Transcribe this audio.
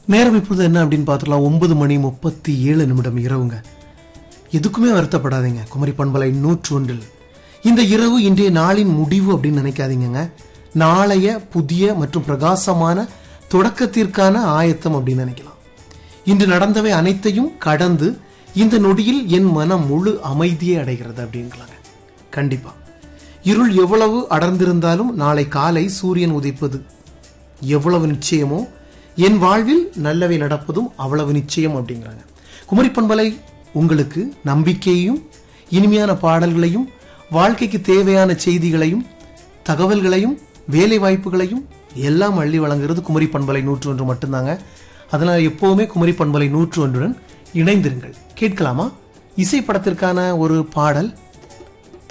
நேரம் இப்பொழுது என்ன அப்படின்னு பார்த்துக்கலாம் ஒன்பது மணி முப்பத்தி ஏழு நிமிடம் இரவுங்க எதுக்குமே வருத்தப்படாதீங்க குமரி பண்பலை நூற்று ஒன்றில் இந்த இரவு இன்றைய நாளின் முடிவு அப்படின்னு நினைக்காதீங்கங்க நாளைய புதிய மற்றும் பிரகாசமான தொடக்கத்திற்கான ஆயத்தம் அப்படின்னு நினைக்கலாம் இன்று நடந்தவை அனைத்தையும் கடந்து இந்த நொடியில் என் மனம் முழு அமைதியை அடைகிறது அப்படிங்களாங்க கண்டிப்பா இருள் எவ்வளவு அடர்ந்திருந்தாலும் நாளை காலை சூரியன் உதைப்பது எவ்வளவு நிச்சயமோ என் வாழ்வில் நல்லவை நடப்பதும் அவ்வளவு நிச்சயம் அப்படிங்கிறாங்க குமரி பண்பலை உங்களுக்கு நம்பிக்கையையும் இனிமையான பாடல்களையும் வாழ்க்கைக்கு தேவையான செய்திகளையும் தகவல்களையும் வேலை வாய்ப்புகளையும் எல்லாம் அள்ளி வழங்குறது குமரி பண்பலை நூற்று ஒன்று மட்டும்தாங்க அதனால எப்பவுமே குமரி பண்பலை நூற்று ஒன்றுடன் இணைந்திருங்கள் கேட்கலாமா இசை படத்திற்கான ஒரு பாடல்